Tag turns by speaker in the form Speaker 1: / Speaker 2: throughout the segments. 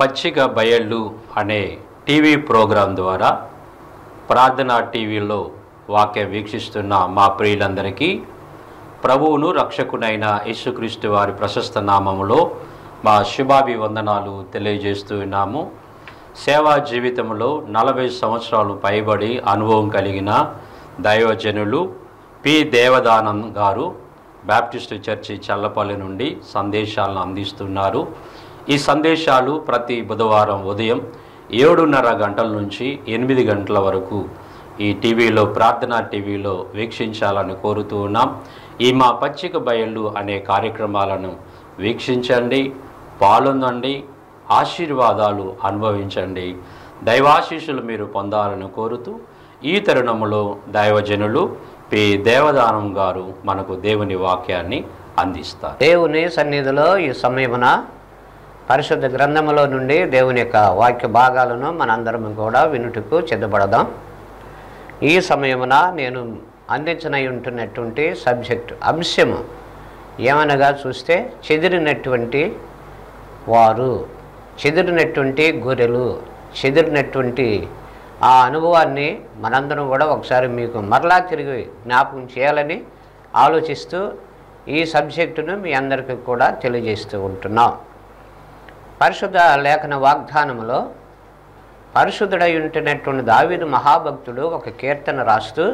Speaker 1: పచ్చిక బయళ్ళు అనే టీవీ ప్రోగ్రాం ద్వారా ప్రార్థనా టీవీలో వాక్యం వీక్షిస్తున్న మా ప్రియులందరికీ ప్రభువును రక్షకునైన యేసుక్రీస్తు వారి ప్రశస్త నామములో మా శుభాభివందనాలు తెలియజేస్తూ ఉన్నాము సేవా జీవితంలో నలభై సంవత్సరాలు పైబడి అనుభవం కలిగిన దైవజనులు పి దేవదానంద్ గారు బ్యాప్టిస్టు చర్చి చల్లపల్లి నుండి సందేశాలను అందిస్తున్నారు ఈ సందేశాలు ప్రతి బుధవారం ఉదయం ఏడున్నర గంటల నుంచి ఎనిమిది గంటల వరకు ఈ టీవీలో ప్రార్థనా టీవీలో వీక్షించాలని కోరుతూ ఉన్నాం ఈ మా పచ్చిక బయళ్ళు అనే కార్యక్రమాలను వీక్షించండి పాల్గొనండి ఆశీర్వాదాలు అనుభవించండి దైవాశీస్సులు మీరు పొందాలని కోరుతూ ఈ తరుణములో దైవజనులు పి దేవదానం గారు మనకు దేవుని వాక్యాన్ని అందిస్తారు
Speaker 2: దేవుని సన్నిధిలో ఈ సమయమున పరిశుద్ధ గ్రంథములో నుండి దేవుని యొక్క వాక్య భాగాలను మనందరం కూడా వినుటకు సిద్ధపడదాం ఈ సమయమున నేను అందించనై ఉంటున్నటువంటి సబ్జెక్ట్ అంశము ఏమనగా చూస్తే చెదిరినటువంటి వారు చెదిరినటువంటి గొర్రెలు చెదిరినటువంటి ఆ అనుభవాన్ని మనందరం కూడా ఒకసారి మీకు మరలా తిరిగి జ్ఞాపకం చేయాలని ఆలోచిస్తూ ఈ సబ్జెక్టును మీ అందరికీ కూడా తెలియజేస్తూ ఉంటున్నాం పరిశుద్ధ లేఖన వాగ్దానములో పరిశుద్ధుడై ఉంటున్నటువంటి దావీదు మహాభక్తుడు ఒక కీర్తన రాస్తూ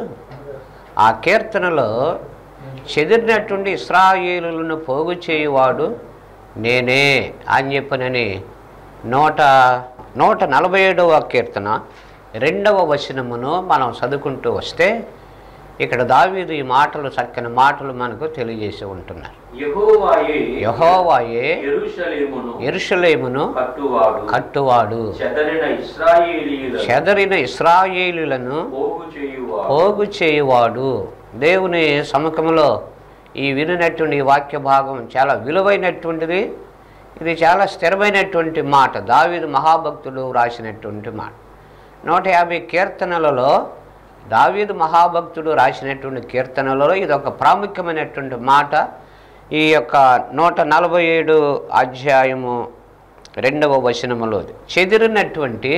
Speaker 2: ఆ కీర్తనలో చెదిరినటువంటి ఇస్రాయేలులను పోగు చేయువాడు నేనే అని చెప్పనని నూట నూట నలభై ఏడవ కీర్తన రెండవ వచనమును మనం చదువుకుంటూ వస్తే ఇక్కడ దావీదు ఈ మాటలు చక్కని మాటలు మనకు తెలియజేసి ఉంటున్నారు
Speaker 1: యెహోవాయే
Speaker 2: యహోవాయే
Speaker 1: యెరూషలేమును
Speaker 2: ఎరుషలేమును
Speaker 1: కట్టువాడు
Speaker 2: కట్టువాడు
Speaker 1: చెదరిన ఇశ్రాయేలీయులను
Speaker 2: చెదరిన ఇస్రాయేలులను
Speaker 1: పోగు చేయువాడు
Speaker 2: పోగు చేయువాడు దేవుని సముఖంలో ఈ వినినటువంటి ఈ వాక్య భాగం చాలా విలువైనటువంటిది ఇది చాలా స్థిరమైనటువంటి మాట దావీదు మహాభక్తుడు రాసినటువంటి మాట నూట యాభై కీర్తనలలో దావీదు మహాభక్తుడు రాసినటువంటి కీర్తనలలో ఇది ఒక ప్రాముఖ్యమైనటువంటి మాట ఈ యొక్క నూట నలభై ఏడు అధ్యాయము రెండవ వచనములో చెదిరినటువంటి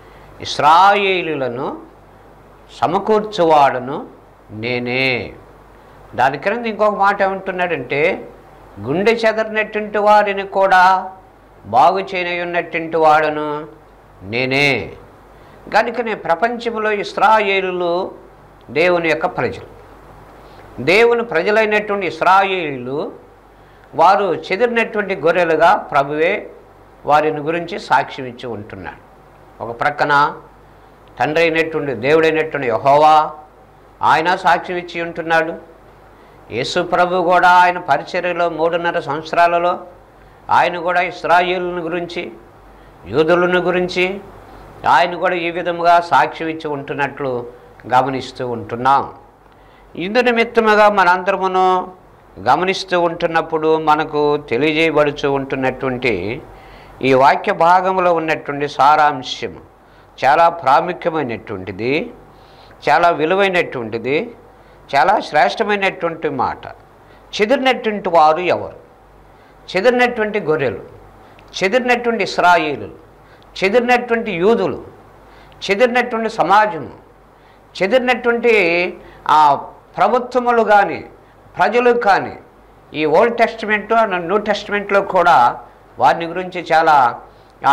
Speaker 2: ఇస్రాయేలులను సమకూర్చువాడను నేనే దాని క్రింద ఇంకొక మాట ఏమంటున్నాడంటే గుండె చెదరినటువంటి వారిని కూడా బాగు చేయనయున్నటువంటి వాడను నేనే కనుకనే ప్రపంచంలో ఇస్రాయేలులు దేవుని యొక్క ప్రజలు దేవుని ప్రజలైనటువంటి ఇస్రాయేలీలు వారు చెదిరినటువంటి గొర్రెలుగా ప్రభువే వారిని గురించి సాక్ష్యం ఇచ్చి ఉంటున్నాడు ఒక ప్రక్కన తండ్రి అయినటువంటి దేవుడైనటువంటి యహోవా ఆయన సాక్ష్యం ఇచ్చి ఉంటున్నాడు యేసు ప్రభు కూడా ఆయన పరిచర్యలో మూడున్నర సంవత్సరాలలో ఆయన కూడా ఇస్రాయేలుని గురించి యూదులను గురించి ఆయన కూడా ఈ విధముగా సాక్ష్యం ఇచ్చి ఉంటున్నట్లు గమనిస్తూ ఉంటున్నాం ఇందు నిమిత్తముగా మనందరమును గమనిస్తూ ఉంటున్నప్పుడు మనకు తెలియజేయబడుతూ ఉంటున్నటువంటి ఈ వాక్య భాగంలో ఉన్నటువంటి సారాంశం చాలా ప్రాముఖ్యమైనటువంటిది చాలా విలువైనటువంటిది చాలా శ్రేష్టమైనటువంటి మాట చెదిరినటువంటి వారు ఎవరు చెదిరినటువంటి గొర్రెలు చెదిరినటువంటి ఇస్రాయిలు చెదిరినటువంటి యూదులు చెదిరినటువంటి సమాజము చెదిరినటువంటి ఆ ప్రభుత్వములు కానీ ప్రజలు కానీ ఈ ఓల్డ్ టెస్టిమెంట్ న్యూ టెస్టిమెంట్లో కూడా వారిని గురించి చాలా ఆ,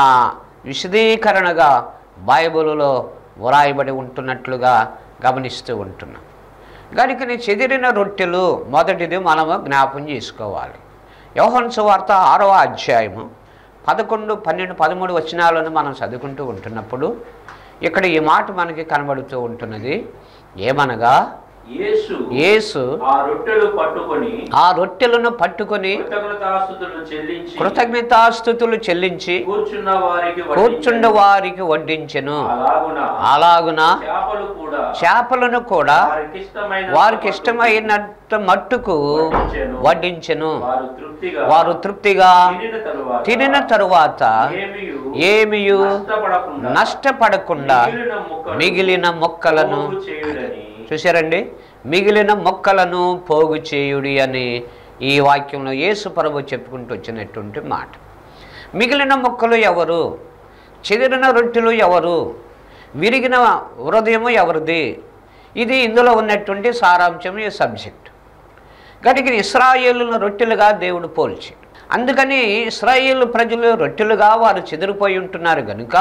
Speaker 2: విశదీకరణగా బైబిల్లో వ్రాయబడి ఉంటున్నట్లుగా గమనిస్తూ ఉంటున్నాం కనుక నీ చెదిరిన రొట్టెలు మొదటిది మనము జ్ఞాపం చేసుకోవాలి యోహన్ సువార్త ఆరవ అధ్యాయము పదకొండు పన్నెండు పదమూడు వచనాలను మనం చదువుకుంటూ ఉంటున్నప్పుడు ఇక్కడ ఈ మాట మనకి కనబడుతూ ఉంటున్నది ఏమనగా
Speaker 1: యేసు
Speaker 2: యేసు
Speaker 1: ఆ రొట్టెలు పట్టుకొని
Speaker 2: ఆ రొట్టెలను పట్టుకొని
Speaker 1: కృతజ్ఞతాస్తుతులు చెల్లించి
Speaker 2: కృతజ్ఞతాస్థుతులు చెల్లించి
Speaker 1: కూర్చున్న వారికి వడ్డించెను.
Speaker 2: కూర్చుండ వారికి వడ్డించెను
Speaker 1: అలాగున
Speaker 2: అలాగున
Speaker 1: చేపలు కూడా
Speaker 2: చేపలను కూడా
Speaker 1: వారికి ఇష్టమైన
Speaker 2: వారికి ఇష్టమైనంత మట్టుకు వడ్డించెను
Speaker 1: వారు తృప్తిగా
Speaker 2: వారు తృప్తిగా
Speaker 1: తినిన తరువాత
Speaker 2: తినిన తరువాత
Speaker 1: ఏమియు
Speaker 2: ఏమియు
Speaker 1: నష్టపడకుండా
Speaker 2: నష్టపడకుండా
Speaker 1: మిగిలిన ముక్కలు
Speaker 2: మిగిలిన మొక్కలను
Speaker 1: పోగు చేయుడని
Speaker 2: చూశారండి మిగిలిన మొక్కలను పోగు చేయుడి అని ఈ వాక్యంలో యేసు ప్రభు చెప్పుకుంటూ వచ్చినటువంటి మాట మిగిలిన ముక్కలు ఎవరు చెదిరిన రొట్టెలు ఎవరు విరిగిన హృదయము ఎవరిది ఇది ఇందులో ఉన్నటువంటి సారాంశం ఈ సబ్జెక్ట్ కనుక ఇస్రాయేలును రొట్టెలుగా దేవుడు పోల్చాడు అందుకని ఇస్రాయేల్ ప్రజలు రొట్టెలుగా వారు చెదిరిపోయి ఉంటున్నారు కనుక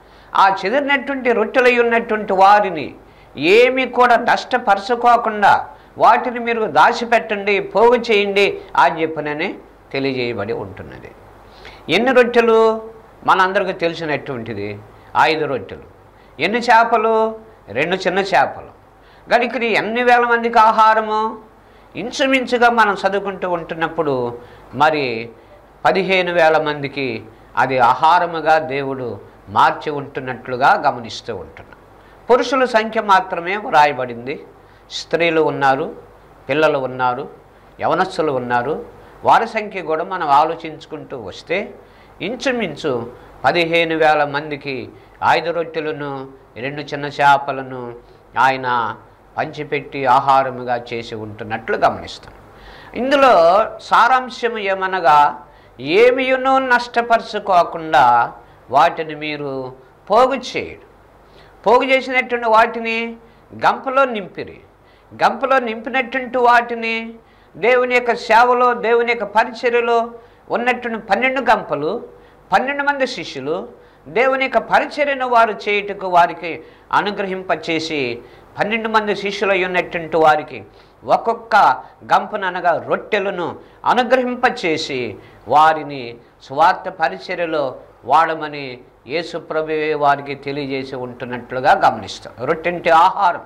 Speaker 2: ఆ చెదిరినటువంటి రొట్టెలై ఉన్నటువంటి వారిని ఏమి కూడా నష్టపరచుకోకుండా వాటిని మీరు దాచిపెట్టండి పోగు చేయండి అని చెప్పనని తెలియజేయబడి ఉంటున్నది ఎన్ని రొట్టెలు మనందరికీ తెలిసినటువంటిది ఐదు రొట్టెలు ఎన్ని చేపలు రెండు చిన్న చేపలు కనుక ఇది ఎన్ని వేల మందికి ఆహారము ఇంచుమించుగా మనం చదువుకుంటూ ఉంటున్నప్పుడు మరి పదిహేను వేల మందికి అది ఆహారముగా దేవుడు మార్చి ఉంటున్నట్లుగా గమనిస్తూ ఉంటున్నాం పురుషుల సంఖ్య మాత్రమే వ్రాయబడింది స్త్రీలు ఉన్నారు పిల్లలు ఉన్నారు యవనస్తులు ఉన్నారు వారి సంఖ్య కూడా మనం ఆలోచించుకుంటూ వస్తే ఇంచుమించు పదిహేను వేల మందికి ఐదు రొట్టెలను రెండు చిన్న చేపలను ఆయన పంచిపెట్టి ఆహారముగా చేసి ఉంటున్నట్లు గమనిస్తాం ఇందులో సారాంశం ఏమనగా ఏమియునూ నష్టపరచుకోకుండా వాటిని మీరు పోగు చేయడు పోగు చేసినటువంటి వాటిని గంపలో నింపిరి గంపలో నింపినటువంటి వాటిని దేవుని యొక్క సేవలో దేవుని యొక్క పరిచర్యలో ఉన్నటువంటి పన్నెండు గంపలు పన్నెండు మంది శిష్యులు దేవుని యొక్క పరిచర్యను వారు చేయుటకు వారికి అనుగ్రహింపచేసి పన్నెండు మంది శిష్యులు ఉన్నటువంటి వారికి ఒక్కొక్క గంపననగా రొట్టెలను అనుగ్రహింపచేసి వారిని స్వార్థ పరిచర్యలో వాడమని యేసు ప్రభువే వారికి తెలియజేసి ఉంటున్నట్లుగా గమనిస్తాం రొట్టెంటి ఆహారం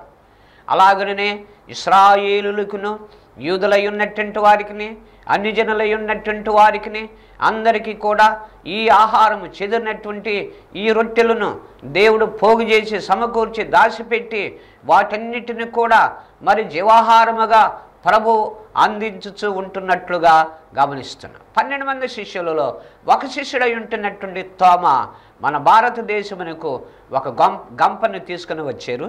Speaker 2: అలాగనే ఇస్రాయేలులకును యూదులై ఉన్నటువంటి వారికి అన్ని జనులై ఉన్నటువంటి వారికి అందరికీ కూడా ఈ ఆహారము చెదిరినటువంటి ఈ రొట్టెలను దేవుడు పోగు చేసి సమకూర్చి దాచిపెట్టి వాటన్నిటిని కూడా మరి జీవాహారముగా ప్రభు అందించుచూ ఉంటున్నట్లుగా గమనిస్తున్నాం పన్నెండు మంది శిష్యులలో ఒక శిష్యుడై ఉంటున్నటువంటి తోమ మన భారతదేశమునకు ఒక గం గంపను తీసుకుని వచ్చారు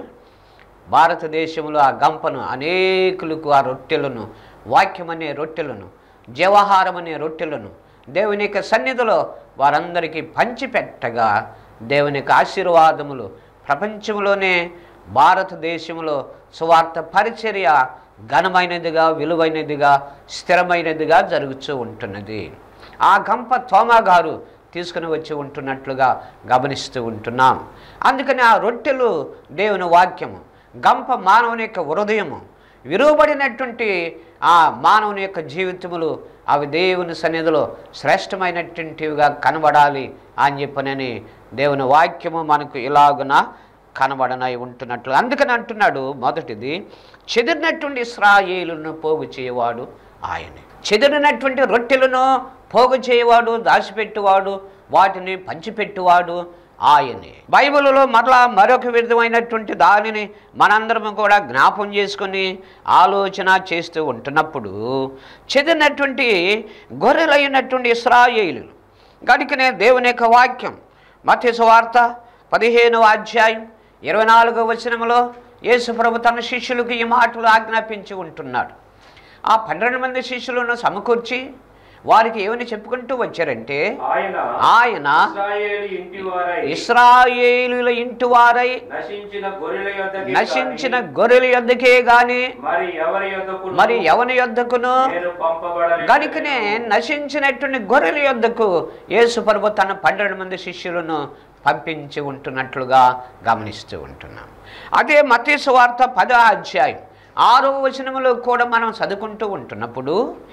Speaker 2: భారతదేశంలో ఆ గంపను అనేకులకు ఆ రొట్టెలను వాక్యం అనే రొట్టెలను జీవాహారం అనే రొట్టెలను దేవుని యొక్క సన్నిధిలో వారందరికీ పంచిపెట్టగా దేవుని యొక్క ఆశీర్వాదములు ప్రపంచంలోనే భారతదేశంలో సువార్త పరిచర్య ఘనమైనదిగా విలువైనదిగా స్థిరమైనదిగా జరుగుతూ ఉంటున్నది ఆ గంప తోమా గారు తీసుకుని వచ్చి ఉంటున్నట్లుగా గమనిస్తూ ఉంటున్నాం అందుకని ఆ రొట్టెలు దేవుని వాక్యము గంప మానవుని యొక్క హృదయము విరువబడినటువంటి ఆ మానవుని యొక్క జీవితములు అవి దేవుని సన్నిధిలో శ్రేష్టమైనటువంటివిగా కనబడాలి అని చెప్పనని దేవుని వాక్యము మనకు ఇలాగున కనబడనై ఉంటున్నట్లు అందుకని అంటున్నాడు మొదటిది చెదిరినటువంటి ఇస్రాయేలును పోగు చేయవాడు ఆయనే చెదిరినటువంటి రొట్టెలను పోగు చేయవాడు దాచిపెట్టువాడు వాటిని పంచిపెట్టువాడు ఆయనే బైబిల్లో మరలా మరొక విధమైనటువంటి దానిని మనందరం కూడా జ్ఞాపం చేసుకొని ఆలోచన చేస్తూ ఉంటున్నప్పుడు చెదిరినటువంటి గొర్రెలైనటువంటి ఇస్రాయేలు కనుకనే దేవుని యొక్క వాక్యం మత్స్య సువార్త పదిహేనవ అధ్యాయం ఇరవై నాలుగవ వచనంలో యేసు ప్రభు తన శిష్యులకు ఈ మాటలు ఆజ్ఞాపించి ఉంటున్నాడు ఆ పన్నెండు మంది శిష్యులను సమకూర్చి వారికి ఏమని చెప్పుకుంటూ వచ్చారంటే
Speaker 1: ఆయన
Speaker 2: ఆయన
Speaker 1: ఇశ్రాయేలు ఇంటి వారై
Speaker 2: ఇస్రాయేలుల ఇంటి వారై
Speaker 1: నశించిన గొర్రెల యొద్దకి
Speaker 2: నశించిన
Speaker 1: గాని
Speaker 2: గొర్రెల యొద్దకే గాని
Speaker 1: మరి ఎవరి యొద్దకు
Speaker 2: మరి ఎవని యొద్దకును
Speaker 1: నేను పంపబడలేదు
Speaker 2: గనుకనే నశించినటువంటి గొర్రెల యొద్దకు యేసు ప్రభు తన పన్నెండు మంది శిష్యులను పంపించి ఉంటున్నట్లుగా గమనిస్తూ ఉంటున్నాం అదే మతీసు వార్త పదో అధ్యాయం ఆరో వచనములో కూడా మనం చదువుకుంటూ ఉంటున్నప్పుడు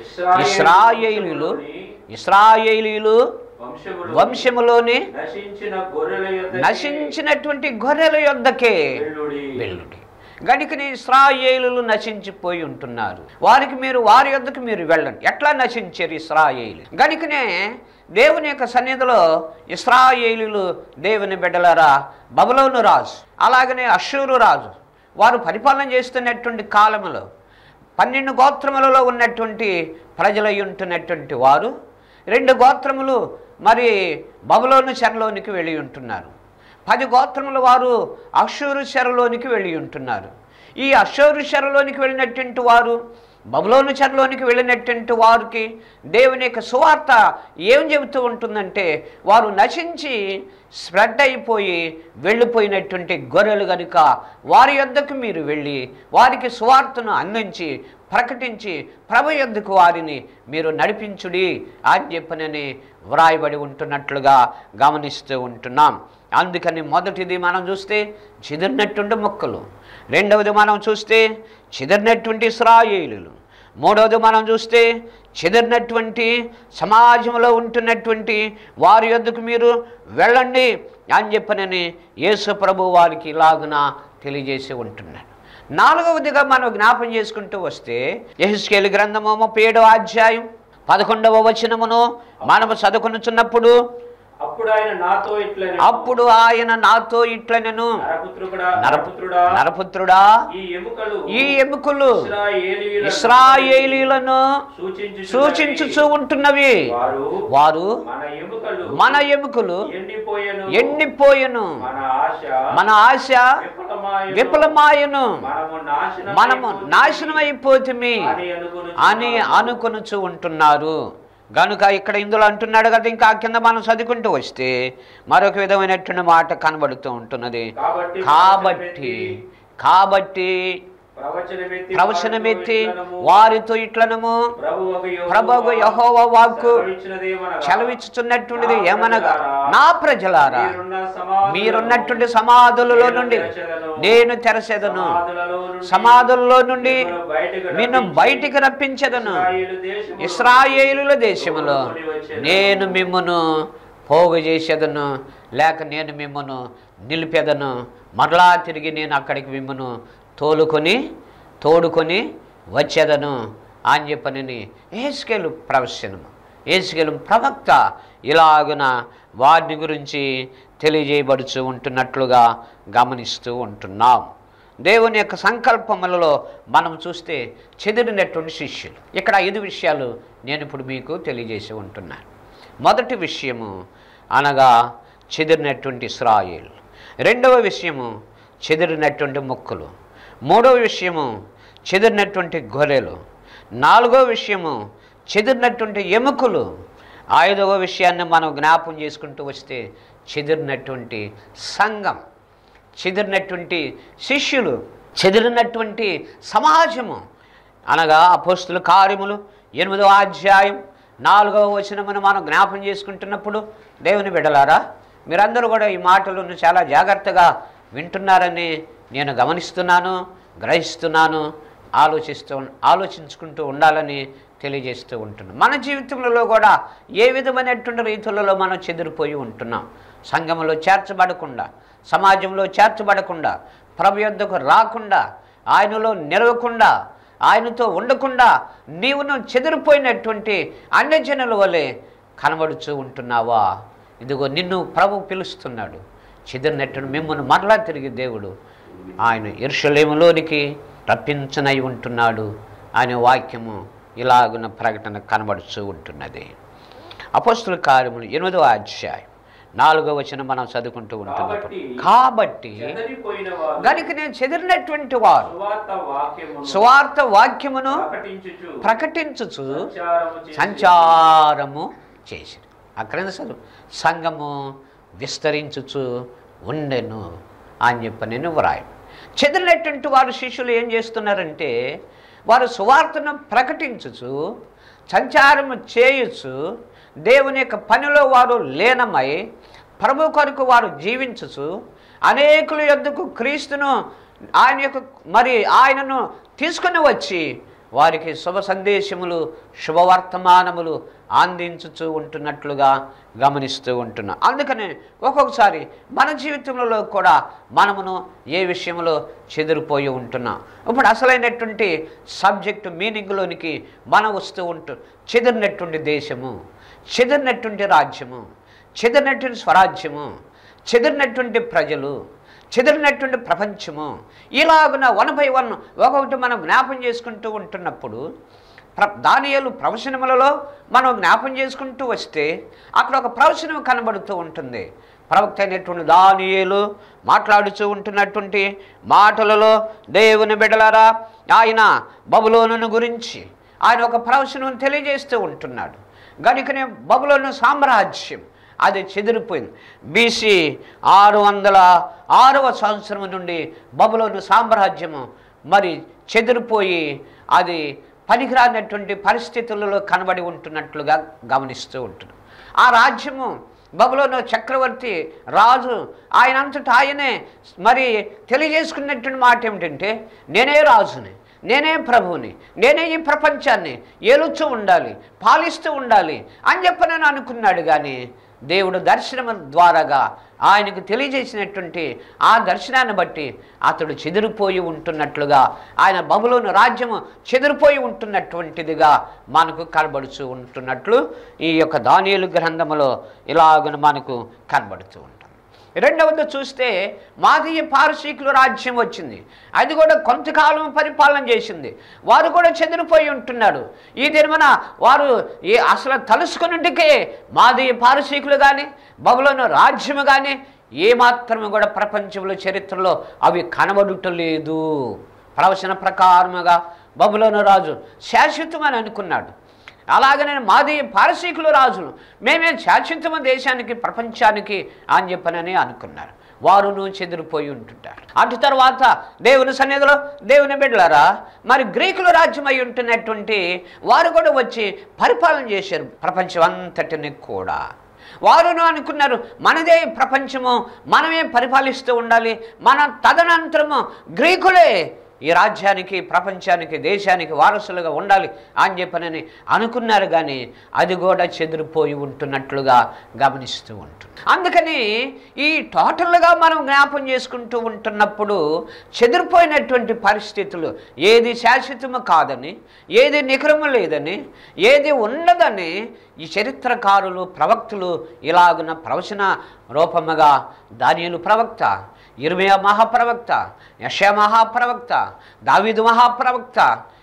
Speaker 2: ఇస్రాయేలీలు ఇస్రాయేలీలు
Speaker 1: వంశములు
Speaker 2: వంశములోని
Speaker 1: నశించిన గొర్రెల యొద్దకి
Speaker 2: నశించినటువంటి గొర్రెల యొద్దకే
Speaker 1: వెళ్ళుడి
Speaker 2: వెళ్ళుడి గనుకని ఇస్రాయేలులు నశించిపోయి ఉంటున్నారు వారికి మీరు వారి యొద్దకు మీరు వెళ్ళండి ఎట్లా నశించారు ఇస్రాయేలు గనుకనే దేవుని యొక్క సన్నిధిలో ఇస్రాయేలులు దేవుని బిడ్డలరా బబులోను రాజు అలాగనే అషూరు రాజు వారు పరిపాలన చేస్తున్నటువంటి కాలంలో పన్నెండు గోత్రములలో ఉన్నటువంటి ప్రజలై ఉంటున్నటువంటి వారు రెండు గోత్రములు మరి బబులోను చెరలోనికి వెళ్ళి ఉంటున్నారు పది గోత్రముల వారు అషూరు చెరలోనికి వెళ్ళి ఉంటున్నారు ఈ అషూరు చెరలోనికి వెళ్ళినటువంటి వారు బబులోను చెరలోనికి వెళ్ళినటువంటి వారికి దేవుని యొక్క సువార్త ఏం చెబుతూ ఉంటుందంటే వారు నశించి స్ప్రెడ్ అయిపోయి వెళ్ళిపోయినటువంటి గొర్రెలు గనుక వారి యొద్దకు మీరు వెళ్ళి వారికి సువార్తను అందించి ప్రకటించి ప్రభు యొద్దకు వారిని మీరు నడిపించుడి అని చెప్పనని వ్రాయబడి ఉంటున్నట్లుగా గమనిస్తూ ఉంటున్నాం అందుకని మొదటిది మనం చూస్తే చెదిరినటువంటి మొక్కలు రెండవది మనం చూస్తే చెదిరినటువంటి ఇస్రాయేలులు మూడవది మనం చూస్తే చెదిరినటువంటి సమాజంలో ఉంటున్నటువంటి వారి యొద్దకు మీరు వెళ్ళండి అని చెప్పనని యేసు ప్రభు వారికి ఇలాగున తెలియజేసి ఉంటున్నాడు నాలుగవదిగా మనం జ్ఞాపం చేసుకుంటూ వస్తే యహిస్కేలి గ్రంథము ముప్పై ఏడవ అధ్యాయం పదకొండవ వచనమును మనము చదువుకునుచున్నప్పుడు
Speaker 1: అప్పుడు ఆయన నాతో ఇట్లా
Speaker 2: అప్పుడు ఆయన నాతో ఇట్లనెను
Speaker 1: నరపుత్రుడా
Speaker 2: నరపు
Speaker 1: నరపుత్రుడా
Speaker 2: నరపుత్రుడా
Speaker 1: ఈ ఎముకలు
Speaker 2: ఈ ఎముకలు
Speaker 1: ఇశ్రాయేలీయుల
Speaker 2: ఇస్రాయేలీలను
Speaker 1: సూచించుచున్నవి.
Speaker 2: సూచించుచూ ఉంటున్నవి
Speaker 1: వారు
Speaker 2: వారు
Speaker 1: మన ఎముకలు
Speaker 2: మన ఎముకలు
Speaker 1: ఎండిపోయెను
Speaker 2: ఎండిపోయెను
Speaker 1: మన ఆశ
Speaker 2: మన ఆశ
Speaker 1: విఫలమాయెను.
Speaker 2: విఫలమాయను
Speaker 1: మనము నాశనం
Speaker 2: మనము నాశనమైపోతుమి
Speaker 1: అని అనుకుని
Speaker 2: అని అనుకొనుచు ఉంటున్నారు గనుక ఇక్కడ ఇందులో అంటున్నాడు కదా ఇంకా కింద మనం చదువుకుంటూ వస్తే మరొక విధమైనటువంటి మాట కనబడుతూ ఉంటున్నది
Speaker 1: కాబట్టి
Speaker 2: కాబట్టి కాబట్టి
Speaker 1: ప్రవచనమెత్తి
Speaker 2: ప్రవచనమెత్తి
Speaker 1: వారితో
Speaker 2: వారితో ఇట్లనము
Speaker 1: ప్రభువగు యెహోవా
Speaker 2: ప్రభువగు యెహోవా వాక్కు
Speaker 1: సెలవిచ్చినదేమనగా,
Speaker 2: చలవిచ్చుచున్నటువంటిది
Speaker 1: నా
Speaker 2: ఏమనగా
Speaker 1: ప్రజలారా,
Speaker 2: నా ప్రజలారా
Speaker 1: మీరున్న సమాధులను
Speaker 2: మీరున్నటువంటి సమాధులలో
Speaker 1: నేను
Speaker 2: నుండి
Speaker 1: తెరచెదను.
Speaker 2: నేను తెరచెదను
Speaker 1: సమాధులలో నుండి
Speaker 2: సమాధుల్లో నుండి
Speaker 1: మిమ్మల్ని బయటకు
Speaker 2: నిన్ను
Speaker 1: రప్పించి,
Speaker 2: బయటికి రప్పించదను
Speaker 1: ఇశ్రాయేలు దేశములో
Speaker 2: ఇస్రాయేలుల దేశములో
Speaker 1: తోడుకొని వచ్చెదను.
Speaker 2: నేను మిమ్మును పోగు చేసేదను లేక నేను మిమ్మను నిలిపెదను మరలా తిరిగి నేను అక్కడికి మిమ్మను తోలుకొని తోడుకొని వచ్చేదను అని చెప్పనని ఏసుకెలు ప్రవచనము ఏసుకెలు ప్రవక్త ఇలాగున వారిని గురించి తెలియజేయబడుచు ఉంటున్నట్లుగా గమనిస్తూ ఉంటున్నాం దేవుని యొక్క సంకల్పములలో మనం చూస్తే చెదిరినటువంటి శిష్యులు ఇక్కడ ఐదు విషయాలు నేను ఇప్పుడు మీకు తెలియజేసి ఉంటున్నాను మొదటి విషయము అనగా చెదిరినటువంటి ఇస్రాయేల్ రెండవ విషయము చెదిరినటువంటి మొక్కలు మూడవ విషయము చెదిరినటువంటి గొర్రెలు నాలుగవ విషయము చెదిరినటువంటి ఎముకలు ఐదవ విషయాన్ని మనం జ్ఞాపం చేసుకుంటూ వస్తే చెదిరినటువంటి సంఘం చెదిరినటువంటి శిష్యులు చెదిరినటువంటి సమాజము అనగా అపోస్తుల కార్యములు ఎనిమిదవ అధ్యాయం నాలుగవ వచనమును మనం జ్ఞాపం చేసుకుంటున్నప్పుడు దేవుని బిడ్డలారా మీరందరూ కూడా ఈ మాటలను చాలా జాగ్రత్తగా వింటున్నారని నేను గమనిస్తున్నాను గ్రహిస్తున్నాను ఆలోచిస్తూ ఆలోచించుకుంటూ ఉండాలని తెలియజేస్తూ ఉంటున్నాం మన జీవితంలో కూడా ఏ విధమైనటువంటి రీతులలో మనం చెదిరిపోయి ఉంటున్నాం సంఘంలో చేర్చబడకుండా సమాజంలో చేర్చబడకుండా ప్రభు యొద్దకు రాకుండా ఆయనలో నిలవకుండా ఆయనతో ఉండకుండా నీవును చెదిరిపోయినటువంటి అన్యజనుల వలె కనబడుచూ ఉంటున్నావా ఇదిగో నిన్ను ప్రభు పిలుస్తున్నాడు చెదిరినట్టు మిమ్మల్ని మరలా తిరిగి దేవుడు ఆయన ఇరుషలేములోనికి రప్పించనై ఉంటున్నాడు అనే వాక్యము ఇలాగున ప్రకటన కనబడుతూ ఉంటున్నది అపోస్తుల కార్యములు ఎనిమిదవ అధ్యాయం నాలుగవ వచనం మనం చదువుకుంటూ ఉంటున్నప్పుడు కాబట్టి
Speaker 1: చెదరిపోయిన వారు
Speaker 2: గనుక నేను చెదిరినటువంటి వారు
Speaker 1: సువార్త వాక్యమును
Speaker 2: స్వార్థ వాక్యమును
Speaker 1: ప్రకటించుచు
Speaker 2: ప్రకటించుచు
Speaker 1: సంచారము చేసి
Speaker 2: సంచారము చేసి అక్కడ చదువు సంఘము విస్తరించుచు ఉండెను అని చెప్పి నేను వ్రాయం చెదిరినటువంటి వారు శిష్యులు ఏం చేస్తున్నారంటే వారు సువార్తను ప్రకటించుచు సంచారము చేయుచు దేవుని యొక్క పనిలో వారు లీనమై ప్రభు కొరకు వారు జీవించుచు అనేకుల యొద్దకు క్రీస్తును ఆయన యొక్క మరి ఆయనను తీసుకుని వచ్చి వారికి శుభ సందేశములు శుభవర్తమానములు అందించుతూ ఉంటున్నట్లుగా గమనిస్తూ ఉంటున్నాం అందుకని ఒక్కొక్కసారి మన జీవితంలో కూడా మనమును ఏ విషయంలో చెదిరిపోయి ఉంటున్నాం ఇప్పుడు అసలైనటువంటి సబ్జెక్టు మీనింగ్లోనికి మనం వస్తూ ఉంటు చెదిరినటువంటి దేశము చెదిరినటువంటి రాజ్యము చెదిరినటువంటి స్వరాజ్యము చెదిరినటువంటి ప్రజలు చెదిరినటువంటి ప్రపంచము ఇలాగున వన్ బై వన్ ఒక్కొక్కటి మనం జ్ఞాపం చేసుకుంటూ ఉంటున్నప్పుడు ప్ర దానియలు ప్రవచనములలో మనం జ్ఞాపం చేసుకుంటూ వస్తే అక్కడ ఒక ప్రవచనం కనబడుతూ ఉంటుంది ప్రవక్త అయినటువంటి దానియేలు మాట్లాడుతూ ఉంటున్నటువంటి మాటలలో దేవుని బిడలారా ఆయన బబులోనును గురించి ఆయన ఒక ప్రవచనం తెలియజేస్తూ ఉంటున్నాడు గనుకనే బబులోను సామ్రాజ్యం అది చెదిరిపోయింది బీసీ ఆరు వందల ఆరవ సంవత్సరం నుండి బబులోను సామ్రాజ్యము మరి చెదిరిపోయి అది పనికిరానటువంటి పరిస్థితులలో కనబడి ఉంటున్నట్లుగా గమనిస్తూ ఉంటుంది ఆ రాజ్యము బబులోను చక్రవర్తి రాజు ఆయన అంతటా ఆయనే మరి తెలియజేసుకున్నటువంటి మాట ఏమిటంటే నేనే రాజుని నేనే ప్రభువుని నేనే ఈ ప్రపంచాన్ని ఏలుచూ ఉండాలి పాలిస్తూ ఉండాలి అని చెప్పి నేను అనుకున్నాడు కానీ దేవుడు దర్శనం ద్వారాగా ఆయనకు తెలియజేసినటువంటి ఆ దర్శనాన్ని బట్టి అతడు చెదిరిపోయి ఉంటున్నట్లుగా ఆయన బబులోను రాజ్యము చెదిరిపోయి ఉంటున్నటువంటిదిగా మనకు కనబడుతూ ఉంటున్నట్లు ఈ యొక్క దానియేలు గ్రంథములో ఇలాగను మనకు కనబడుతూ ఉంటుంది రెండవది చూస్తే మాదీయ పారసీకుల రాజ్యం వచ్చింది అది కూడా కొంతకాలం పరిపాలన చేసింది వారు కూడా చెదిరిపోయి ఉంటున్నారు ఈ దినమున వారు ఏ అసలు తలుసుకున్నట్టుకే మాదీయ పారసీకులు కానీ బబులోను రాజ్యము కానీ ఏమాత్రము కూడా ప్రపంచంలో చరిత్రలో అవి కనబడుటలేదు ప్రవచన ప్రకారముగా బబులోను రాజు శాశ్వతమని అనుకున్నాడు అలాగనే మాది పారసీకులు రాజులు మేమే శాశ్వతమ దేశానికి ప్రపంచానికి అని చెప్పనని అనుకున్నారు వారును చెదిరిపోయి ఉంటుంటారు అటు తర్వాత దేవుని సన్నిధిలో దేవుని బిడ్డలారా మరి గ్రీకుల రాజ్యం అయి ఉంటున్నటువంటి వారు కూడా వచ్చి పరిపాలన చేశారు ప్రపంచం అంతటిని కూడా వారును అనుకున్నారు మనదే ప్రపంచము మనమే పరిపాలిస్తూ ఉండాలి మన తదనంతరము గ్రీకులే ఈ రాజ్యానికి ప్రపంచానికి దేశానికి వారసులుగా ఉండాలి అని చెప్పనని అనుకున్నారు కానీ అది కూడా చెదిరిపోయి ఉంటున్నట్లుగా గమనిస్తూ ఉంటుంది అందుకని ఈ టోటల్గా మనం జ్ఞాపం చేసుకుంటూ ఉంటున్నప్పుడు చెదిరిపోయినటువంటి పరిస్థితులు ఏది శాశ్వతము కాదని ఏది నికరము లేదని ఏది ఉండదని ఈ చరిత్రకారులు ప్రవక్తులు ఇలాగున ప్రవచన రూపముగా దానియులు ప్రవక్త ఇర్మియా మహాప్రవక్త యశ మహాప్రవక్త దావీదు మహాప్రవక్త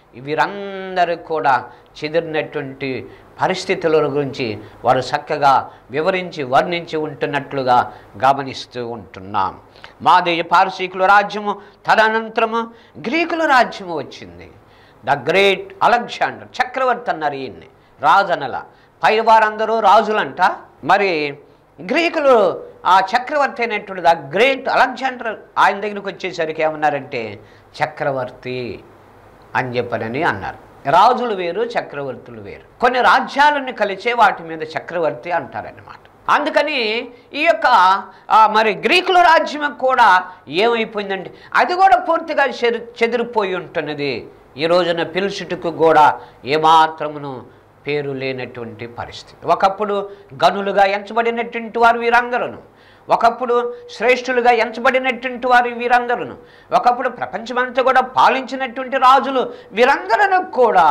Speaker 2: వీరందరూ కూడా చెదిరినటువంటి పరిస్థితుల గురించి వారు చక్కగా వివరించి వర్ణించి ఉంటున్నట్లుగా గమనిస్తూ ఉంటున్నాం మాదేయ పారసీకుల రాజ్యము తదనంతరము గ్రీకుల రాజ్యము వచ్చింది ద గ్రేట్ అలెగ్జాండర్ చక్రవర్తి అన్నారు ఈయన్ని రాజనల పై వారందరూ రాజులంట మరి గ్రీకులు ఆ చక్రవర్తి అయినటువంటి ద గ్రేట్ అలెగ్జాండర్ ఆయన దగ్గరికి వచ్చేసరికి ఏమన్నారంటే చక్రవర్తి అని చెప్పనని అన్నారు రాజులు వేరు చక్రవర్తులు వేరు కొన్ని రాజ్యాలను కలిసే వాటి మీద చక్రవర్తి అంటారన్నమాట అందుకని ఈ యొక్క ఆ, మరి గ్రీకుల రాజ్యం కూడా ఏమైపోయిందంటే అది కూడా పూర్తిగా చెరు చెదిరిపోయి ఉంటున్నది ఈ రోజున పిలుచుటకు కూడా ఏమాత్రమును పేరు లేనటువంటి పరిస్థితి ఒకప్పుడు గనులుగా ఎంచబడినటువంటి వారు వీరందరూ ఒకప్పుడు శ్రేష్ఠులుగా ఎంచబడినటువంటి వారు వీరందరూ ఒకప్పుడు ప్రపంచమంతా కూడా పాలించినటువంటి రాజులు వీరందరూ కూడా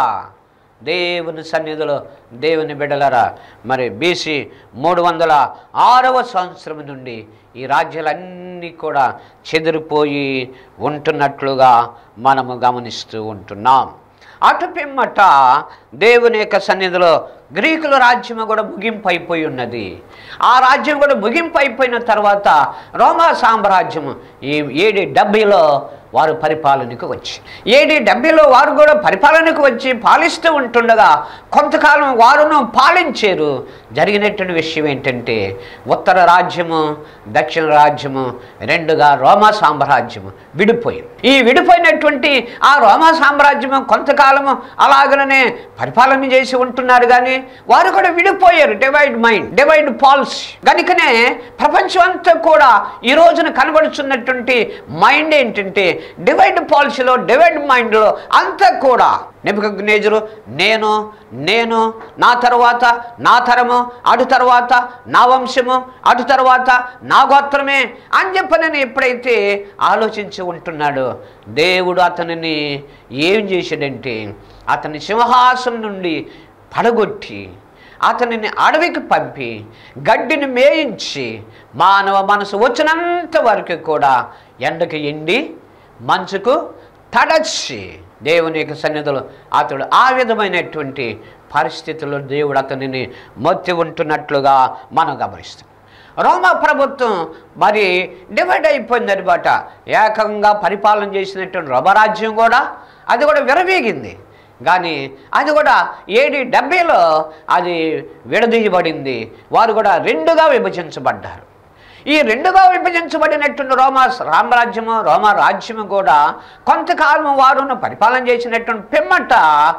Speaker 2: దేవుని సన్నిధిలో దేవుని బిడ్డలరా మరి బీసీ మూడు వందల ఆరవ సంవత్సరం నుండి ఈ రాజ్యాలన్నీ కూడా చెదిరిపోయి ఉంటున్నట్లుగా మనము గమనిస్తూ ఉంటున్నాం అటు పిమ్మట దేవుని యొక్క సన్నిధిలో గ్రీకుల రాజ్యం కూడా ముగింపు అయిపోయి ఉన్నది ఆ రాజ్యం కూడా ముగింపు అయిపోయిన తర్వాత రోమా సామ్రాజ్యము ఈ ఏడి డెబ్బైలో వారు పరిపాలనకు వచ్చి ఏడి డెబ్బైలో వారు కూడా పరిపాలనకు వచ్చి పాలిస్తూ ఉంటుండగా కొంతకాలం వారును పాలించారు జరిగినటువంటి విషయం ఏంటంటే ఉత్తర రాజ్యము దక్షిణ రాజ్యము రెండుగా రోమా సామ్రాజ్యము విడిపోయింది ఈ విడిపోయినటువంటి ఆ రోమా సామ్రాజ్యము కొంతకాలము అలాగనే పరిపాలన చేసి ఉంటున్నారు కానీ వారు కూడా విడిపోయారు డివైడ్ మైండ్ డివైడ్ పాలసీ కనుకనే ప్రపంచం అంతా కూడా ఈ రోజున కనబడుతున్నటువంటి మైండ్ ఏంటంటే డివైడ్ పాలసీలో డివైడ్ మైండ్లో అంతా కూడా నెబుకగ్నేజరు నేను నేను నా తర్వాత నా తరము అటు తర్వాత నా వంశము అటు తర్వాత నా గోత్రమే అని చెప్పనని ఎప్పుడైతే ఆలోచించి ఉంటున్నాడో దేవుడు అతనిని ఏం చేశాడంటే అతని సింహాసనం నుండి పడగొట్టి అతనిని అడవికి పంపి గడ్డిని మేయించి మానవ మనసు వచ్చినంత వరకు కూడా ఎండకి ఎండి మంచుకు తడచి దేవుని యొక్క సన్నిధిలో అతడు ఆ విధమైనటువంటి పరిస్థితుల్లో దేవుడు అతనిని మొత్తి ఉంటున్నట్లుగా మనం గమనిస్తాం రోమా ప్రభుత్వం మరి డివైడ్ అయిపోయింది అనమాట ఏకంగా పరిపాలన చేసినటువంటి రోమరాజ్యం కూడా అది కూడా విరవీగింది కానీ అది కూడా ఏడి డెబ్బైలో అది విడదీయబడింది వారు కూడా రెండుగా విభజించబడ్డారు ఈ రెండుగా విభజించబడినటువంటి రోమా రామరాజ్యము రోమా రాజ్యము కూడా కొంతకాలం వారును పరిపాలన చేసినటువంటి పిమ్మట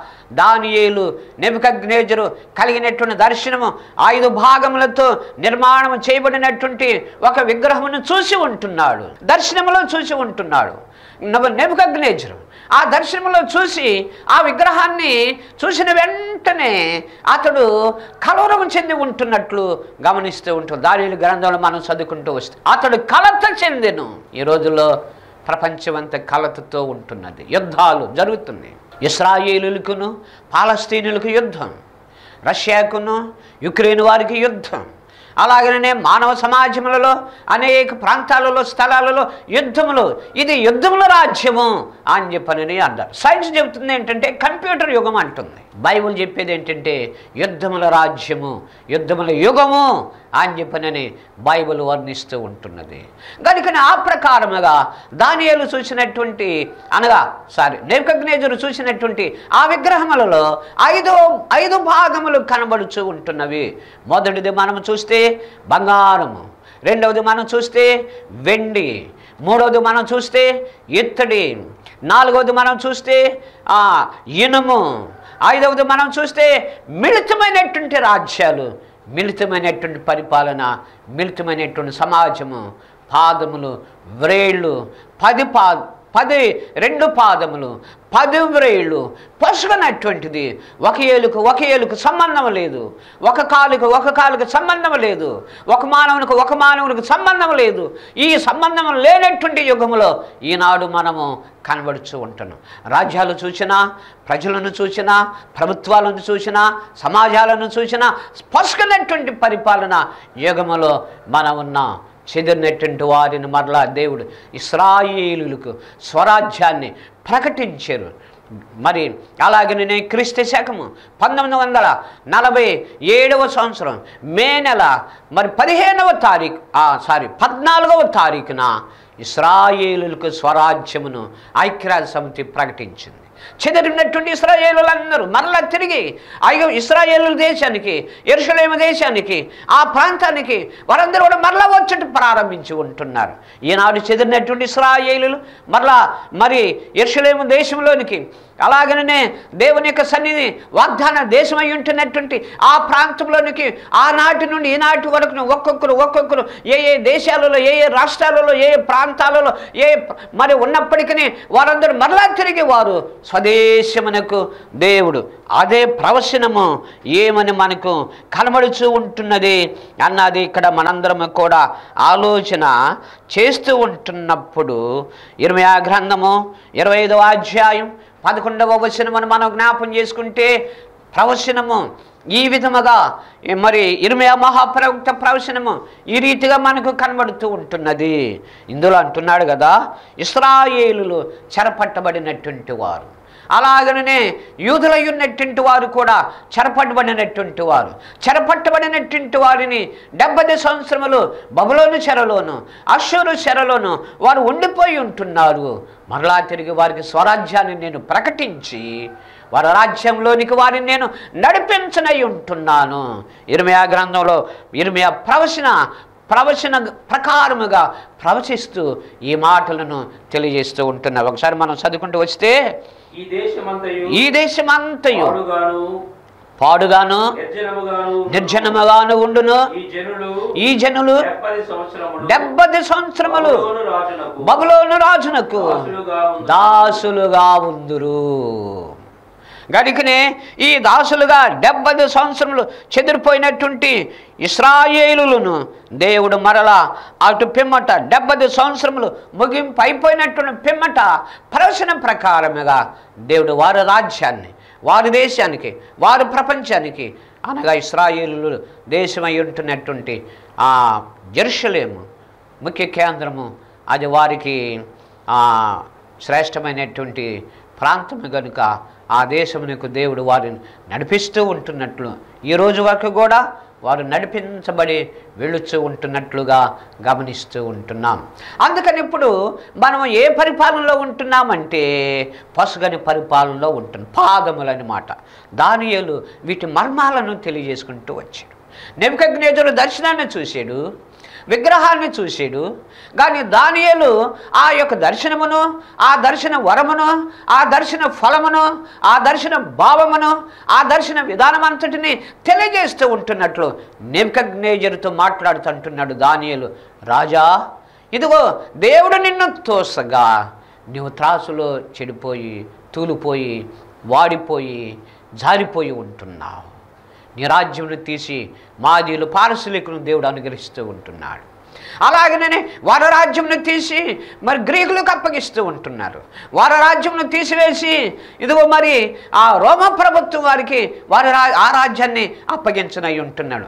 Speaker 2: దానియేలు నెబుకగ్నేజరు కలిగినటువంటి దర్శనము ఐదు భాగములతో నిర్మాణం చేయబడినటువంటి ఒక విగ్రహమును చూసి ఉంటున్నాడు దర్శనములో చూసి ఉంటున్నాడు నెబుకగ్నేజరు ఆ దర్శనంలో చూసి ఆ విగ్రహాన్ని చూసిన వెంటనే అతడు కలవరం చెంది ఉంటున్నట్లు గమనిస్తూ ఉంటుంది దాని గ్రంథంలో మనం చదువుకుంటూ వస్తే అతడు కలత చెందెను ఈ రోజుల్లో ప్రపంచమంతా కలతతో ఉంటున్నది యుద్ధాలు జరుగుతున్నాయి ఇస్రాయేలులకును పాలస్తీనులకు యుద్ధం రష్యాకును యుక్రెయిన్ వారికి యుద్ధం అలాగనే మానవ సమాజములలో అనేక ప్రాంతాలలో స్థలాలలో యుద్ధములు ఇది యుద్ధముల రాజ్యము అని చెప్పనని అన్నారు సైన్స్ చెబుతుంది ఏంటంటే కంప్యూటర్ యుగం అంటుంది బైబుల్ చెప్పేది ఏంటంటే యుద్ధముల రాజ్యము యుద్ధముల యుగము అని చెప్పనని బైబిల్ వర్ణిస్తూ ఉంటున్నది కనుక ఆ ప్రకారముగా దానియేలు చూసినటువంటి అనగా సారీ నెర్కగ్నేజరు చూసినటువంటి ఆ విగ్రహములలో ఐదు ఐదు భాగములు కనబడుచు ఉంటున్నవి మొదటిది మనం చూస్తే బంగారము రెండవది మనం చూస్తే వెండి మూడవది మనం చూస్తే ఇత్తడి నాలుగవది మనం చూస్తే ఆ, ఇనుము ఐదవది మనం చూస్తే మిళితమైనటువంటి రాజ్యాలు మిళితమైనటువంటి పరిపాలన మిళితమైనటువంటి సమాజము పాదములు వ్రేళ్ళు పది పా పది రెండు పాదములు పది వ్రేళ్ళు పసుగనటువంటిది ఒక ఏలుకు ఒక ఏలుకు సంబంధం లేదు ఒక కాలుకు ఒక కాలుకు సంబంధం లేదు ఒక మానవునికి ఒక మానవునికి సంబంధం లేదు ఈ సంబంధం లేనటువంటి యుగములో ఈనాడు మనము కనబడుతూ ఉంటున్నాం రాజ్యాలు చూసినా ప్రజలను చూసినా ప్రభుత్వాలను చూసినా సమాజాలను చూసినా స్పష్టమైనటువంటి పరిపాలన యుగములో మనం ఉన్నాం చెదిరినటువంటి వారిని మరలా దేవుడు ఇస్రాయేలులకు స్వరాజ్యాన్ని ప్రకటించారు మరి అలాగనే క్రీస్తు శకము పంతొమ్మిది వందల నలభై ఏడవ సంవత్సరం మే నెల మరి పదిహేనవ తారీఖు సారీ పద్నాలుగవ తారీఖున ఇస్రాయేలులకు స్వరాజ్యమును ఐక్యరాజ్య సమితి ప్రకటించింది చెదిరినటువంటి ఇస్రాయేలులందరూ మరలా తిరిగి అయ్యో ఇస్రాయేలు దేశానికి ఎరుసలేము దేశానికి ఆ ప్రాంతానికి వారందరూ కూడా మరలా వచ్చట ప్రారంభించి ఉంటున్నారు ఈనాడు చెదిరినటువంటి ఇస్రాయేలులు మరలా మరి ఎరుసలేము దేశంలోనికి అలాగనే దేవుని యొక్క సన్నిధి వాగ్దాన దేశమై ఉంటున్నటువంటి ఆ ప్రాంతంలోనికి ఆనాటి నుండి ఈనాటి వరకు ఒక్కొక్కరు ఒక్కొక్కరు ఏ ఏ దేశాలలో ఏ ఏ రాష్ట్రాలలో ఏ ఏ ప్రాంతాలలో ఏ మరి ఉన్నప్పటికీ వారందరూ మరలా తిరిగి వారు స్వదేశమునకు దేవుడు అదే ప్రవచనము ఏమని మనకు కనబడుచూ ఉంటున్నది అన్నది ఇక్కడ మనందరం కూడా ఆలోచన చేస్తూ ఉంటున్నప్పుడు ఇరవై ఆ గ్రంథము ఇరవై ఐదవ అధ్యాయం పదకొండవ వచనమును మనం జ్ఞాపం చేసుకుంటే ప్రవచనము ఈ విధముగా ఈ మరి ఇరిమయ మహాప్రవక్త ప్రవచనము ఈ రీతిగా మనకు కనబడుతూ ఉంటున్నది ఇందులో అంటున్నాడు కదా ఇస్రాయేలులు చెరపట్టబడినటువంటి వారు అలాగనే యూదులై ఉన్నటువంటి వారు కూడా చెరపట్టబడినటువంటి వారు చెరపట్టబడినటువంటి వారిని డెబ్బై సంవత్సరములు బబులోను చెరలోను అశ్వరు చెరలోను వారు ఉండిపోయి ఉంటున్నారు మరలా తిరిగి వారికి స్వరాజ్యాన్ని నేను ప్రకటించి వారి రాజ్యంలోనికి వారిని నేను నడిపించనై ఉంటున్నాను ఇరిమయా గ్రంథంలో ఇరిమయా ప్రవచన ప్రవచన ప్రకారముగా ప్రవచిస్తూ ఈ మాటలను తెలియజేస్తూ ఉంటున్నా ఒకసారి మనం చదువుకుంటూ వస్తే
Speaker 1: ఈ దేశమంతయు
Speaker 2: ఈ దేశమంతయు
Speaker 1: పాడుగాను
Speaker 2: పాడుగాను
Speaker 1: నిర్జనముగాను
Speaker 2: నిర్జనముగాను ఉండును
Speaker 1: ఈ జనులు
Speaker 2: ఈ జనులు
Speaker 1: డెబ్బై సంవత్సరములు
Speaker 2: డెబ్బది సంవత్సరములు
Speaker 1: బబులోను రాజునకు
Speaker 2: బబులోను రాజునకు
Speaker 1: దాసులుగా ఉందురు.
Speaker 2: దాసులుగా ఉందురు గనుకనే ఈ దాసులుగా డెబ్బది సంవత్సరములు చెదిరిపోయినటువంటి ఇస్రాయేలులను దేవుడు మరలా అటు పిమ్మట డెబ్బది సంవత్సరములు ముగింపు అయిపోయినటువంటి పిమ్మట ప్రవచన ప్రకారముగా దేవుడు వారి రాజ్యాన్ని వారి దేశానికి వారి ప్రపంచానికి అనగా ఇస్రాయేలు దేశమై ఉంటున్నటువంటి ఆ జెరూషలేము ముఖ్య కేంద్రము అది వారికి ఆ, శ్రేష్టమైనటువంటి ప్రాంతము కనుక ఆ దేశమునకు దేవుడు వారిని నడిపిస్తూ ఉంటున్నట్లు ఈ రోజు వరకు కూడా వారు నడిపించబడి వెళుచూ ఉంటున్నట్లుగా గమనిస్తూ ఉంటున్నాం అందుకని ఇప్పుడు మనం ఏ పరిపాలనలో ఉంటున్నామంటే పసుగని పరిపాలనలో ఉంటున్నాం పాదములని మాట దానియేలు వీటి మర్మాలను తెలియజేసుకుంటూ వచ్చాడు నెబుకజ్ఞేతుడు దర్శనాన్ని చూశాడు విగ్రహాన్ని చూశాడు కానీ దానియేలు ఆ యొక్క దర్శనమును ఆ దర్శన వరమును ఆ దర్శన ఫలమును ఆ దర్శన భావమును ఆ దర్శన విధానం అంతటిని తెలియజేస్తూ ఉంటున్నట్లు నెబుకజ్ఞేజరుతో మాట్లాడుతుంటున్నాడు దానియేలు రాజా ఇదిగో దేవుడు నిన్ను తోసగా నీవు త్రాసులో చెడిపోయి తూలిపోయి వాడిపోయి జారిపోయి ఉంటున్నావు నీ రాజ్యమును తీసి మాదీలు పారశీలికును దేవుడు అనుగ్రహిస్తూ ఉంటున్నాడు అలాగనే వారి రాజ్యంను తీసి మరి గ్రీకులకు అప్పగిస్తూ ఉంటున్నారు వారి రాజ్యంను తీసివేసి ఇదిగో మరి ఆ రోమ ప్రభుత్వం వారికి వారి రా ఆ రాజ్యాన్ని అప్పగించనై ఉంటున్నాడు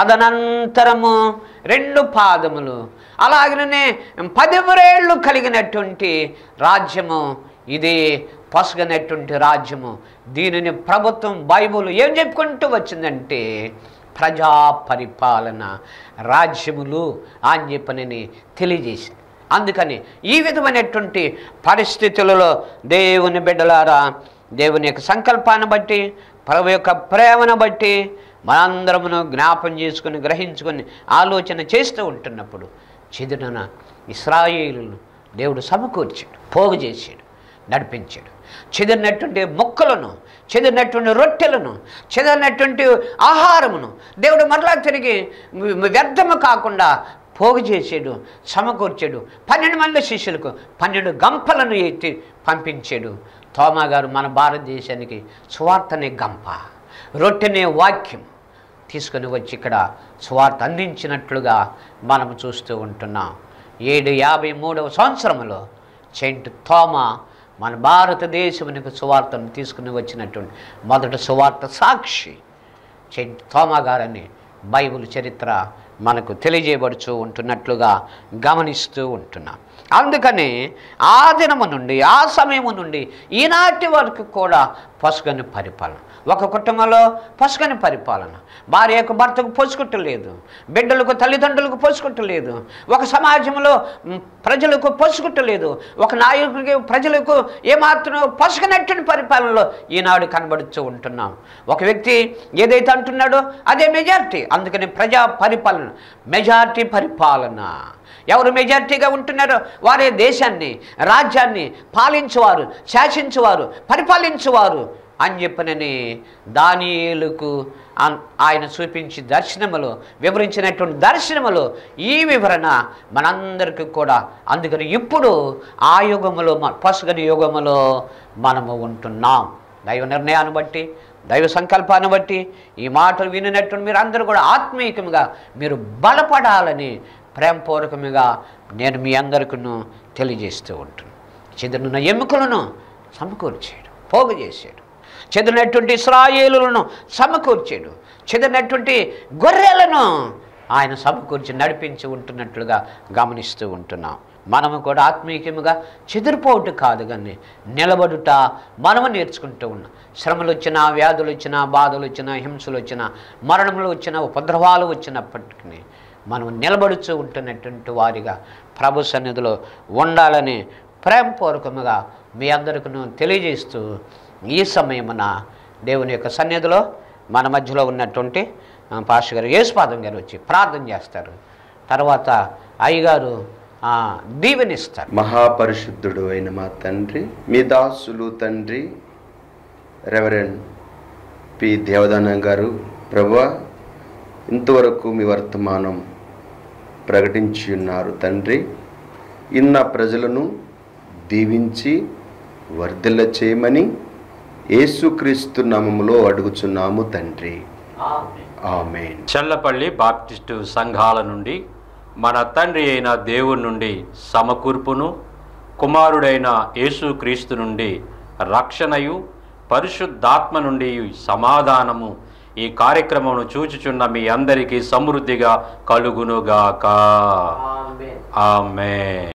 Speaker 2: తదనంతరము రెండు పాదములు అలాగనే పదివరేళ్ళు కలిగినటువంటి రాజ్యము ఇది పొసగనటువంటి రాజ్యము దీనిని ప్రభుత్వం బైబుల్ ఏం చెప్పుకుంటూ వచ్చిందంటే ప్రజా పరిపాలన రాజ్యములు అని చెప్పనని తెలియజేసింది అందుకని ఈ విధమైనటువంటి పరిస్థితులలో దేవుని బిడ్డలారా దేవుని యొక్క సంకల్పాన్ని బట్టి ప్రభు యొక్క ప్రేమను బట్టి మనందరమును జ్ఞాపం చేసుకుని గ్రహించుకొని ఆలోచన చేస్తూ ఉంటున్నప్పుడు చెదిరిన ఇస్రాయేలును దేవుడు సమకూర్చాడు పోగు చేశాడు నడిపించాడు చెదిరినటువంటి మొక్కలను చెదిరినటువంటి రొట్టెలను చెదిరినటువంటి ఆహారమును దేవుడు మరలా తిరిగి వ్యర్థము కాకుండా పోగు చేసాడు సమకూర్చాడు పన్నెండు మంది శిష్యులకు పన్నెండు గంపలను ఎత్తి పంపించాడు తోమా గారు మన భారతదేశానికి సువార్తనే గంప రొట్టెనే వాక్యం తీసుకొని వచ్చి ఇక్కడ సువార్త అందించినట్లుగా మనం చూస్తూ ఉంటున్నాం ఏడు యాభై మూడవ సంవత్సరంలో సెయింట్ థోమా మన భారతదేశమునికి సువార్తను తీసుకుని వచ్చినటువంటి మొదటి సువార్త సాక్షి సెయింట్ థోమా గారని బైబిల్ చరిత్ర మనకు తెలియజేయబడుచూ ఉంటున్నట్లుగా గమనిస్తూ ఉంటున్నాం అందుకని ఆ దినము నుండి ఆ సమయము నుండి ఈనాటి వరకు కూడా పసుగని పరిపాలన ఒక కుటుంబంలో పసుగని పరిపాలన భార్యకు భర్తకు పొసుకుట్టు లేదు బిడ్డలకు తల్లిదండ్రులకు పొసుకుట్టు లేదు ఒక సమాజంలో మ్, ప్రజలకు పొసుకుట్టు లేదు ఒక నాయకుడికి ప్రజలకు ఏమాత్రం పసుకునట్టుని పరిపాలనలో ఈనాడు కనబడుతూ ఉంటున్నాం ఒక వ్యక్తి ఏదైతే అంటున్నాడో అదే మెజారిటీ అందుకని ప్రజా పరిపాలన మెజారిటీ పరిపాలన ఎవరు మెజారిటీగా ఉంటున్నారో వారే దేశాన్ని రాజ్యాన్ని పాలించువారు శాసించువారు పరిపాలించువారు అని చెప్పనని దానియేలుకు ఆన్- ఆయన చూపించి దర్శనములో వివరించినటువంటి దర్శనములో ఈ వివరణ మనందరికీ కూడా అందుకని ఇప్పుడు ఆ యుగములో మ- పసుగని యుగములో మనము ఉంటున్నాం దైవ నిర్ణయాన్ని బట్టి దైవ సంకల్పాన్ని బట్టి ఈ మాటలు వినినట్టు మీరు అందరూ కూడా ఆత్మీయకంగా మీరు బలపడాలని ప్రేమపూర్వకముగా నేను మీ అందరికీ తెలియజేస్తూ ఉంటున్నాను చెదిరిన ఎముకలను సమకూర్చాడు పోగు చేశాడు చెదిరినటువంటి ఇస్రాయేలులను సమకూర్చాడు చెదిరినటువంటి గొర్రెలను ఆయన సమకూర్చి నడిపించి ఉంటున్నట్లుగా గమనిస్తూ ఉంటున్నాం మనము కూడా ఆత్మీయముగా చెదిరిపోవటం కాదు కానీ నిలబడుట మనము నేర్చుకుంటూ ఉన్నాం శ్రమలు వచ్చినా వ్యాధులు వచ్చినా బాధలు వచ్చినా హింసలు వచ్చినా మరణములు వచ్చినా ఉపద్రవాలు వచ్చినప్పటికీ మనం నిలబడుతూ ఉంటున్నటువంటి వారిగా ప్రభు సన్నిధిలో ఉండాలని ప్రేమపూర్వకముగా మీ అందరికీ తెలియజేస్తూ ఈ సమయమున దేవుని యొక్క సన్నిధిలో మన మధ్యలో ఉన్నటువంటి ఆ, పాస్టర్ గారు యేసుపాదం గారు వచ్చి ప్రార్థన చేస్తారు తర్వాత అయ్యగారు ఆ, దీవెనిస్తారు
Speaker 3: మహాపరిశుద్ధుడు అయిన మా తండ్రి మీ దాసులు తండ్రి రెవరెండ్ పి దేవదాన గారు ప్రభా ఇంతవరకు మీ వర్తమానం ప్రకటించి ఉన్నారు తండ్రి ఇన్న ప్రజలను దీవించి వర్ధిల్ల చేయమని యేసుక్రీస్తు నామములో అడుగుచున్నాము తండ్రి ఆమెన్
Speaker 4: చల్లపల్లి బాప్టిస్టు సంఘాల నుండి మన తండ్రి అయిన దేవుని నుండి సమకూర్పును కుమారుడైన యేసుక్రీస్తు నుండి రక్షణయు పరిశుద్ధాత్మ నుండి సమాధానము ఈ కార్యక్రమమును చూచుచున్న మీ అందరికీ సమృద్ధిగా కలుగునుగాక ఆమె